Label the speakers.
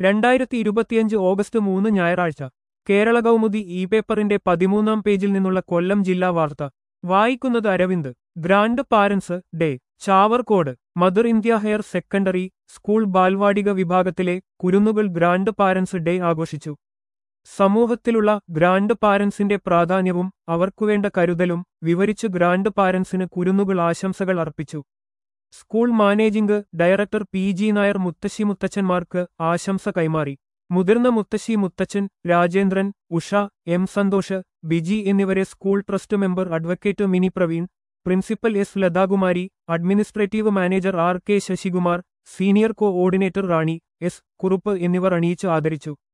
Speaker 1: രണ്ടായിരത്തി ഇരുപത്തിയഞ്ച് ഓഗസ്റ്റ് മൂന്ന് ഞായറാഴ്ച കേരള കൗമുദി ഇ പേപ്പറിന്റെ പതിമൂന്നാം പേജിൽ നിന്നുള്ള കൊല്ലം ജില്ലാ വാർത്ത വായിക്കുന്നത് Aravind grand parents day Chavarcode Mother India higher secondary school ബാൽവാടിക വിഭാഗത്തിലെ കുരുന്നുകൾ ഗ്രാൻഡ് പാരൻസ് ഡേ ആഘോഷിച്ചു സമൂഹത്തിലുള്ള ഗ്രാൻഡ് പാരൻസിന്റെ പ്രാധാന്യവും അവർക്കുവേണ്ട കരുതലും വിവരിച്ചു ഗ്രാൻഡ് പാരൻസിന് കുരുന്നുകൾ ആശംസകൾ അർപ്പിച്ചു school managing director P G Nair മുത്തശ്ശി മുത്തച്ഛന്മാർക്ക് ആശംസ കൈമാറി മുതിർന്ന മുത്തശ്ശി മുത്തച്ഛൻ രാജേന്ദ്രൻ ഉഷ എം സന്തോഷ് ബിജി എന്നിവരെ school trust member advocate Mini Praveen principal S Lathakumari administrative manager R K Sasikumar senior coordinator Rani S Kurup എന്നിവർ അണിയിച്ച് ആദരിച്ചു